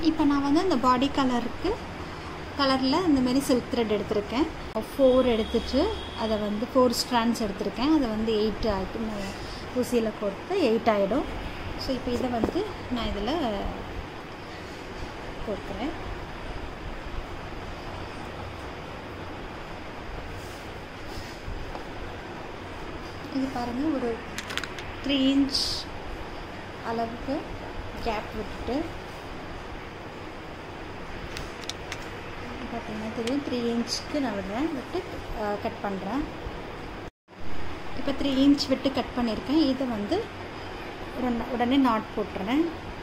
இப்போ நான் வந்து அந்த பாடி கலருக்கு கலரில் இந்த மாதிரி சில்க் த்ரெட் எடுத்திருக்கேன் ஃபோர் எடுத்துட்டு அதை வந்து ஃபோர் ஸ்ட்ராண்ட்ஸ் எடுத்திருக்கேன் அதை வந்து எயிட் ஆகிட்டு ஊசியில் கொடுத்து எயிட் ஆகிடும் ஸோ இப்போ இதை வந்து நான் இதில் கொடுக்குறேன் இது பாருங்கள் ஒரு த்ரீ இன்ச் அளவுக்கு கேப் விட்டுட்டு பார்த்தீங்கன்னா தெரியும் த்ரீ இன்ச்சுக்கு நான் விடுறேன் விட்டு கட் பண்ணுறேன் இப்போ த்ரீ இன்ச் விட்டு கட் பண்ணியிருக்கேன் இதை வந்து உடனே உடனே நாட் போட்டுறேன்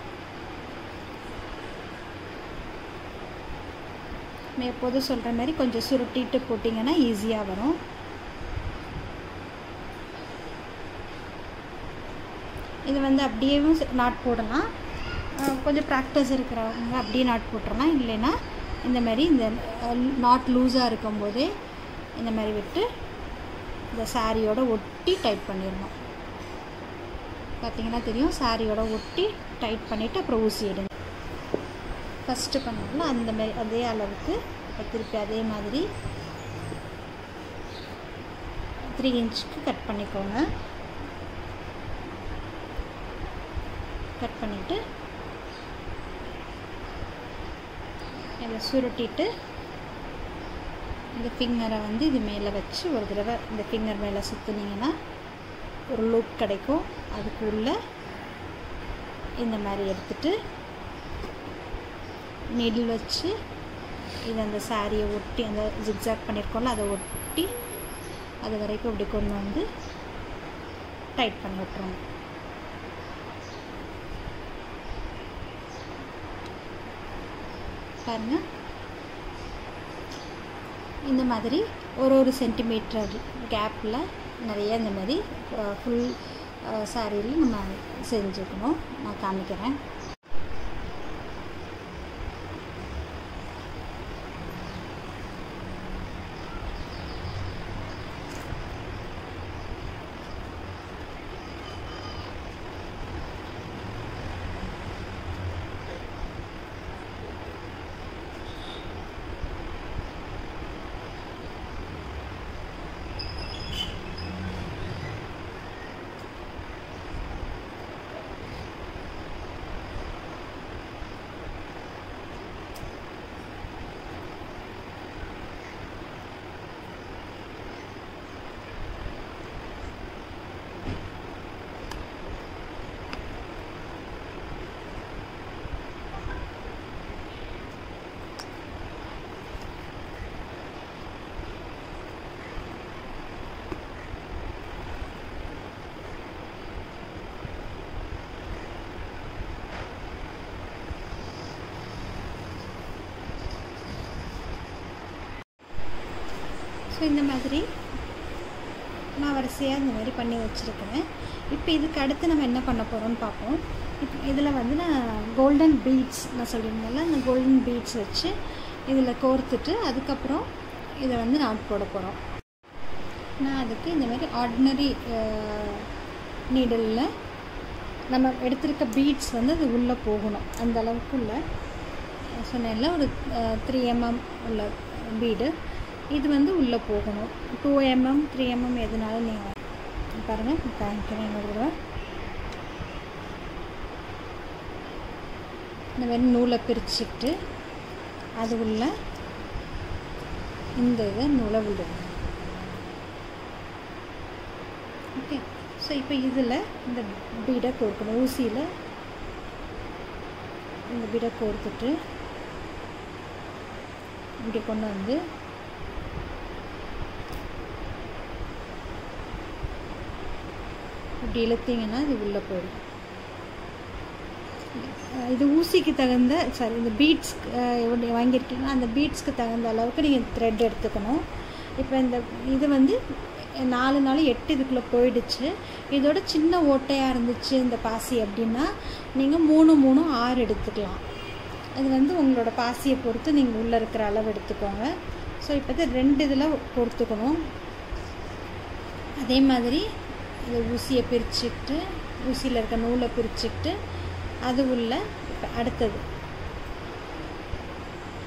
நான் எப்போதும் சொல்கிற மாதிரி கொஞ்சம் சுருட்டிட்டு போட்டிங்கன்னா ஈஸியாக வரும் இது வந்து அப்படியேவும் நாட் போடலாம் கொஞ்சம் ப்ராக்டிஸ் இருக்கிறவங்க அப்படியே நாட் போட்டுடலாம் இல்லைன்னா இந்த மாதிரி இந்த நாட் லூஸாக இருக்கும்போதே இந்த மாதிரி விட்டு இந்த சாரியோட ஒட்டி டைட் பண்ணிடணும் பார்த்தீங்கன்னா தெரியும் சாரியோட ஒட்டி டைட் பண்ணிவிட்டு அப்புறம் ஊசி எடுங்க ஃபஸ்ட்டு பண்ணாலும் அந்த மாதிரி அதே அளவுக்கு இப்போ திருப்பி அதே மாதிரி த்ரீ இன்ச்சுக்கு கட் பண்ணிக்கோங்க கட் பண்ணிவிட்டு இதை சுருட்டிட்டு இந்த ஃபிங்கரை வந்து இது மேலே வச்சு ஒரு தடவை இந்த ஃபிங்கர் மேலே சுற்றுனீங்கன்னா ஒரு லூப் கிடைக்கும் அதுக்கு உள்ள இந்த மாதிரி எடுத்துட்டு நீடில் வச்சு இதை அந்த சாரியை ஒட்டி அந்த ஜிக்ஸாக் பண்ணியிருக்கோம்ல அதை ஒட்டி அது வரைக்கும் இப்படி கொண்டு வந்து டைட் பண்ணி விட்ருவோம் பாருங்க இந்த மாதிரி ஒரு ஒரு சென்டிமீட்டர் கேப்பில் நிறைய இந்த மாதிரி ஃபுல் சாரியில் நம்ம செஞ்சுக்கணும் நான் காமிக்கிறேன் ஸோ இந்த மாதிரி நான் வரிசையாக இந்த மாதிரி பண்ணி வச்சுருக்கேன் இப்போ இதுக்கு அடுத்து நம்ம என்ன பண்ண போகிறோம்னு பார்ப்போம் இப்போ இதில் வந்து நான் கோல்டன் பீட்ஸ் நான் சொல்லியிருந்தேன்ல அந்த கோல்டன் பீட்ஸ் வச்சு இதில் கோர்த்துட்டு அதுக்கப்புறம் இதை வந்து நாட் போட போகிறோம் நான் அதுக்கு இந்த மாதிரி ஆர்டினரி நீடலில் நம்ம எடுத்திருக்க பீட்ஸ் வந்து அது உள்ளே போகணும் அந்த அளவுக்குள்ள சொன்னேன்ல ஒரு த்ரீ எம்எம் உள்ள பீடு இது வந்து உள்ளே போகணும் டூ எம்எம் த்ரீ எம்எம் எதுனாலும் நீங்கள் பாருங்கள் காமிக்கிறேன் இன்னொரு தடவை இந்த மாதிரி நூலை பிரிச்சுட்டு அது உள்ள இந்த இதை நூலை விடுங்க ஓகே ஸோ இப்போ இதில் இந்த பீடை கோர்க்கணும் ஊசியில் இந்த பீடை கோர்த்துட்டு இப்படி கொண்டு வந்து இப்படி இழுத்தீங்கன்னா இது உள்ளே போயிடும் இது ஊசிக்கு தகுந்த சாரி இந்த பீட்ஸ் வாங்கியிருக்கீங்கன்னா அந்த பீட்ஸ்க்கு தகுந்த அளவுக்கு நீங்கள் த்ரெட் எடுத்துக்கணும் இப்போ இந்த இது வந்து நாலு நாள் எட்டு இதுக்குள்ளே போயிடுச்சு இதோட சின்ன ஓட்டையாக இருந்துச்சு இந்த பாசி அப்படின்னா நீங்கள் மூணு மூணு ஆறு எடுத்துக்கலாம் அது வந்து உங்களோட பாசியை பொறுத்து நீங்கள் உள்ளே இருக்கிற அளவு எடுத்துக்கோங்க ஸோ இப்போ ரெண்டு இதில் பொறுத்துக்கணும் அதே மாதிரி இந்த ஊசியை பிரிச்சுக்கிட்டு ஊசியில் இருக்க நூலை பிரிச்சுக்கிட்டு அது உள்ள இப்போ அடுத்தது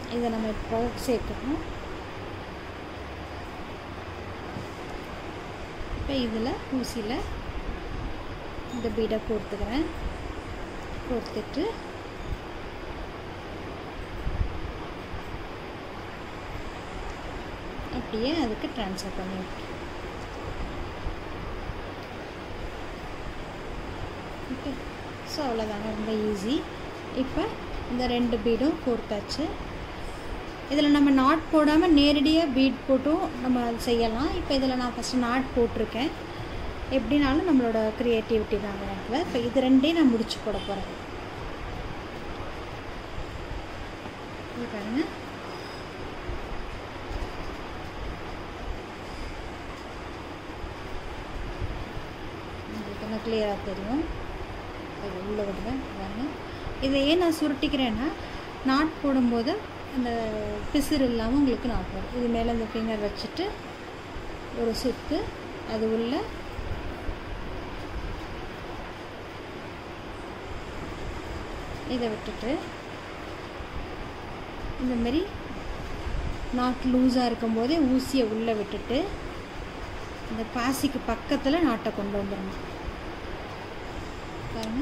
இதை நம்ம இப்போ சேர்க்கணும் இப்போ இதில் ஊசியில் இந்த பீடை கோர்த்துக்கிறேன் கோர்த்துட்டு அப்படியே அதுக்கு ட்ரான்ஸ்ஃபர் பண்ணி விட்டுருவேன் ஓகே ஸோ அவ்வளோதாங்க ரொம்ப ஈஸி இப்போ இந்த ரெண்டு பீடும் கோர்த்தாச்சு இதில் நம்ம நாட் போடாமல் நேரடியாக பீட் போட்டும் நம்ம செய்யலாம் இப்போ இதில் நான் ஃபஸ்ட்டு நாட் போட்டிருக்கேன் எப்படினாலும் நம்மளோட க்ரியேட்டிவிட்டி தான் அந்த நேரத்தில் இப்போ இது ரெண்டையும் நான் முடிச்சு போட போகிறேன் இது பாருங்கள் உங்களுக்கு என்ன கிளியராக தெரியும் அது உள்ளே விடுவேன் பாருங்க இதை ஏன் நான் சுருட்டிக்கிறேன்னா நாட் போடும்போது அந்த பிசிறு இல்லாமல் உங்களுக்கு நாட் வரும் இது மேலே இந்த ஃபிங்கர் வச்சுட்டு ஒரு சுத்து அது உள்ள இதை விட்டுட்டு இந்த மாதிரி நாட் லூஸாக இருக்கும்போதே ஊசியை உள்ளே விட்டுட்டு இந்த பாசிக்கு பக்கத்தில் நாட்டை கொண்டு வந்துடணும் பாருங்க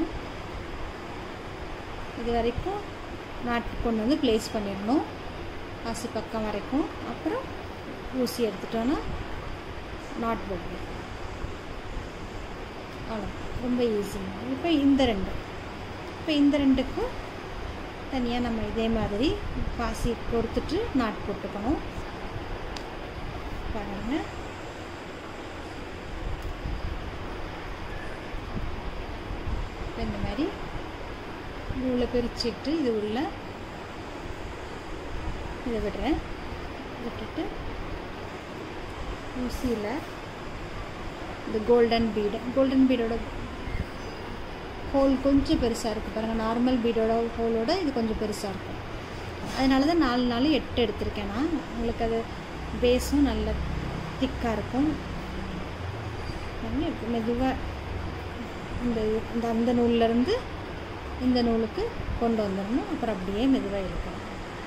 இது வரைக்கும் நாட்டு கொண்டு வந்து ப்ளேஸ் பண்ணிடணும் பாசி பக்கம் வரைக்கும் அப்புறம் ஊசி எடுத்துட்டோன்னா நாட் போட்டு அவ்வளோ ரொம்ப ஈஸிங்க இப்போ இந்த ரெண்டு இப்போ இந்த ரெண்டுக்கும் தனியாக நம்ம இதே மாதிரி பாசி பொறுத்துட்டு நாட் போட்டுக்கணும் பாருங்கள் இந்த மாதிரி நூலை பிரிச்சுட்டு இது உள்ள இதை விடுறேன் விட்டுட்டு ஊசியில் இந்த கோல்டன் பீடு கோல்டன் பீடோட ஹோல் கொஞ்சம் பெருசாக இருக்குது பாருங்கள் நார்மல் பீடோட ஹோலோட இது கொஞ்சம் பெருசாக இருக்கும் அதனால தான் நாலு நாலு எட்டு எடுத்திருக்கேன் நான் உங்களுக்கு அது பேஸும் நல்ல திக்காக இருக்கும் மெதுவாக இந்த இந்த அந்த நூல்லேருந்து இந்த நூலுக்கு கொண்டு வந்துடணும் அப்புறம் அப்படியே மெதுவாக இருக்கும்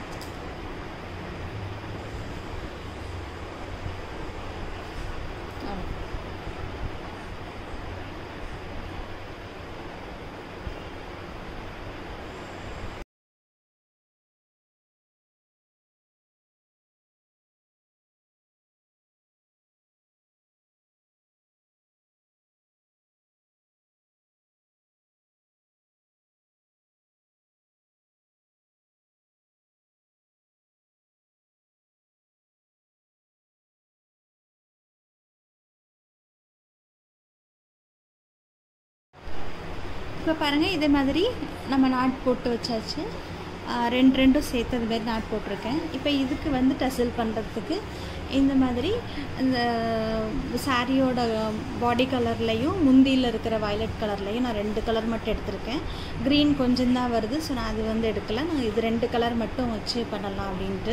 இப்போ பாருங்கள் இதே மாதிரி நம்ம நாட் போட்டு வச்சாச்சு ரெண்டு ரெண்டும் சேர்த்து அது மாதிரி நாட் போட்டிருக்கேன் இப்போ இதுக்கு வந்து டசில் பண்ணுறதுக்கு இந்த மாதிரி இந்த சாரியோட பாடி கலர்லேயும் முந்தியில் இருக்கிற வயலட் கலர்லேயும் நான் ரெண்டு கலர் மட்டும் எடுத்திருக்கேன் க்ரீன் கொஞ்சம் தான் வருது ஸோ நான் அது வந்து எடுக்கலை நான் இது ரெண்டு கலர் மட்டும் வச்சு பண்ணலாம் அப்படின்ட்டு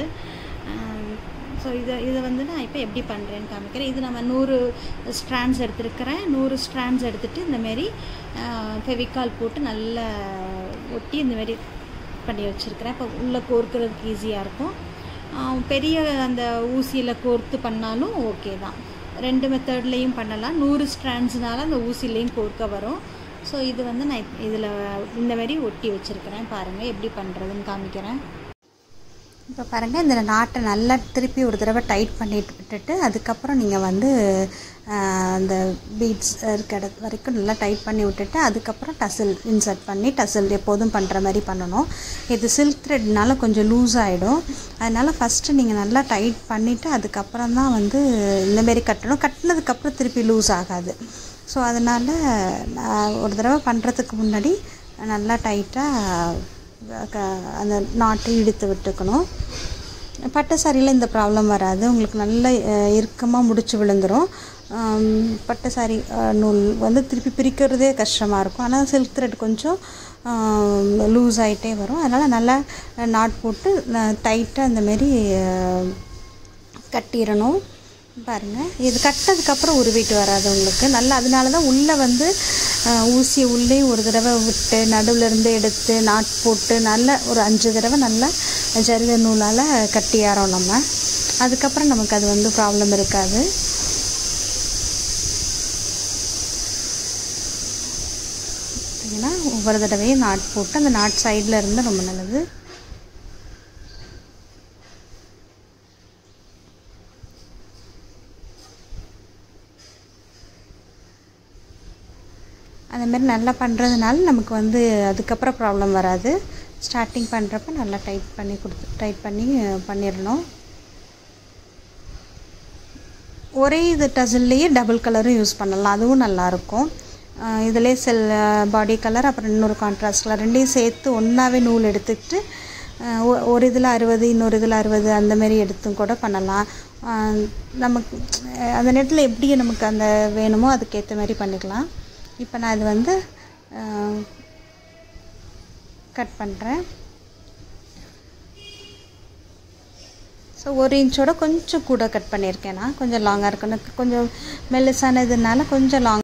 ஸோ இதை இதை வந்து நான் இப்போ எப்படி பண்ணுறேன்னு காமிக்கிறேன் இது நம்ம நூறு ஸ்ட்ராண்ட்ஸ் எடுத்துருக்கிறேன் நூறு ஸ்ட்ராண்ட்ஸ் எடுத்துகிட்டு இந்தமாரி ஃபெவிக்கால் போட்டு நல்லா ஒட்டி இந்தமாரி பண்ணி வச்சுருக்கிறேன் இப்போ உள்ளே கோர்க்கிறதுக்கு ஈஸியாக இருக்கும் பெரிய அந்த ஊசியில் கோர்த்து பண்ணாலும் ஓகே தான் ரெண்டு மெத்தட்லேயும் பண்ணலாம் நூறு ஸ்ட்ராண்ட்ஸ்னால அந்த ஊசிலையும் கோர்க்க வரும் ஸோ இது வந்து நான் இதில் இந்த மாதிரி ஒட்டி வச்சுருக்கிறேன் பாருங்கள் எப்படி பண்ணுறதுன்னு காமிக்கிறேன் இப்போ பாருங்கள் இந்த நாட்டை நல்லா திருப்பி ஒரு தடவை டைட் பண்ணிட்டு விட்டுட்டு அதுக்கப்புறம் நீங்கள் வந்து அந்த பீட்ஸ் இருக்க இட வரைக்கும் நல்லா டைட் பண்ணி விட்டுட்டு அதுக்கப்புறம் டசில் இன்சர்ட் பண்ணி டசில் எப்போதும் பண்ணுற மாதிரி பண்ணணும் இது சில்க் த்ரெட்னால கொஞ்சம் லூஸ் ஆகிடும் அதனால் ஃபஸ்ட்டு நீங்கள் நல்லா டைட் பண்ணிவிட்டு அதுக்கப்புறம் தான் வந்து இந்தமாரி கட்டணும் கட்டினதுக்கப்புறம் திருப்பி லூஸ் ஆகாது ஸோ அதனால் நான் ஒரு தடவை பண்ணுறதுக்கு முன்னாடி நல்லா டைட்டாக அந்த நாட்டை இழுத்து விட்டுக்கணும் பட்டு சாரியில் இந்த ப்ராப்ளம் வராது உங்களுக்கு நல்ல இறுக்கமாக முடிச்சு விழுந்துடும் பட்டு சாரி நூல் வந்து திருப்பி பிரிக்கிறதே கஷ்டமாக இருக்கும் ஆனால் சில்க் த்ரெட் கொஞ்சம் லூஸ் ஆகிட்டே வரும் அதனால் நல்லா நாட் போட்டு டைட்டாக அந்தமாரி கட்டிடணும் பாருங்கள் இது கட்டதுக்கப்புறம் உருவிட்டு வராது உங்களுக்கு நல்லா அதனால தான் உள்ளே வந்து அஹ், ஊசியை உள்ளே ஒரு தடவை விட்டு நடுவுல இருந்து எடுத்து நாட் போட்டு நல்லா ஒரு அஞ்சு தடவை நல்லா ஜருக நூலால் கட்டியாரோம் நம்ம அதுக்கப்புறம் நமக்கு அது வந்து ப்ராப்ளம் இருக்காது பார்த்தீங்கன்னா ஒவ்வொரு தடவையும் நாட் போட்டு அந்த நாட் சைடில் இருந்து ரொம்ப நல்லது அந்த மாதிரி நல்லா பண்ணுறதுனால நமக்கு வந்து அதுக்கப்புறம் ப்ராப்ளம் வராது ஸ்டார்டிங் பண்ணுறப்ப நல்லா டைட் பண்ணி கொடுத்து டைட் பண்ணி அஹ், பண்ணிடணும் ஒரே இது டசில்லையே டபுள் கலரும் யூஸ் பண்ணலாம் அதுவும் நல்லாயிருக்கும் இதிலே செல் பாடி கலர் அப்புறம் இன்னொரு கான்ட்ராஸ்ட் கலர் ரெண்டையும் சேர்த்து ஒன்றாவே நூல் எடுத்துக்கிட்டு அஹ், ஒ- ஒரு இதில் அறுபது இன்னொரு இதில் அறுபது அந்த மாதிரி எடுத்தும் கூட பண்ணலாம் அஹ், நமக்கு அஹ், அந்த நேரத்தில் எப்படி நமக்கு அந்த வேணுமோ அதுக்கேற்ற மாதிரி பண்ணிக்கலாம் இப்போ நான் இது வந்து கட் பண்ணுறேன் ஸோ ஒரு இன்ச்சோட கொஞ்சம் கூட கட் பண்ணியிருக்கேன் நான் கொஞ்சம் லாங்காக இருக்கணும் கொஞ்சம் மெல்லிசானதுனால கொஞ்சம் லாங்